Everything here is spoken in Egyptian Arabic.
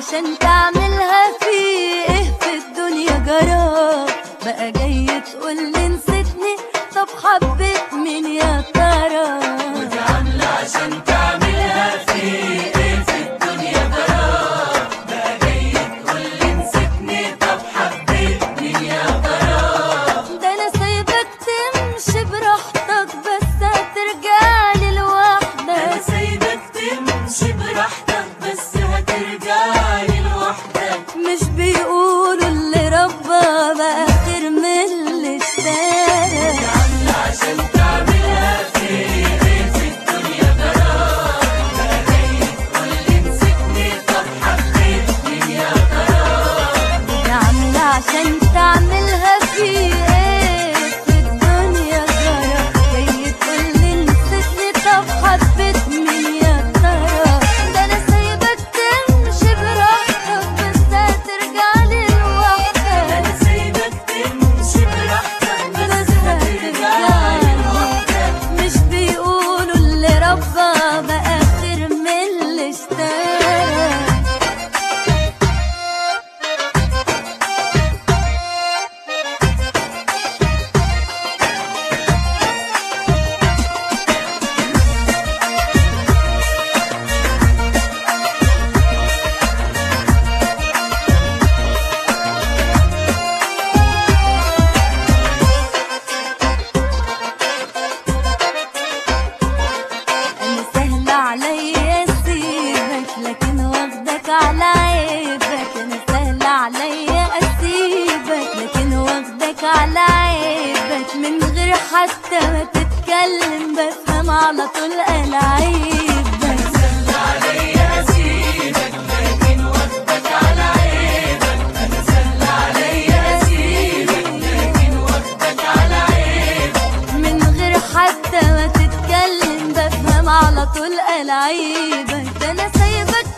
عشان تعملها في ايه في الدنيا جرى بقى جاي تقول لي نسيتني طب حبيت مين يا ترى عاملة عشان تعملها في ايه في الدنيا جرى بقى جاي تقول لي نسيتني طب حبيتني يا ترى ده انا سايبك تمشي براحتك بس هترجعلي انا لوحدك سايبك تمشي براحتك بس هترجعلي لوحدك مش بيقولوا اللي ربى بقى خير من اللي اشترى عاملة عشان تعملها في ايه في الدنيا جرى بقى جاي تقول لي نسيتني طب حبيتني يا ترى عاملة عشان تعملها في ايه في الدنيا جرى جاي تقولي نسيتني طب حبيت مين يا ترى ده انا سايبك تمشي براحتك بس هترجعلي لوحدك انا سايبك تمشي براحتك بس بس هترجعلي هترجعلي لوحدك مش بيقولوا اللي ربى بقى خير من اللي اشترى انا سهل عليا اسيبك لكن واخدك على عيبك انا سهل عليا اسيبك لكن واخدك على عيبك من غير حتى ما تتكلم بفهم على طول قلعيبك سهل عليا اسيبك لكن واخدك على عيبك انا سهل عليا اسيبك لكن واخدك على عيبك من غير حتى ما تتكلم بفهم على طول قلعيبك ده انا سايبك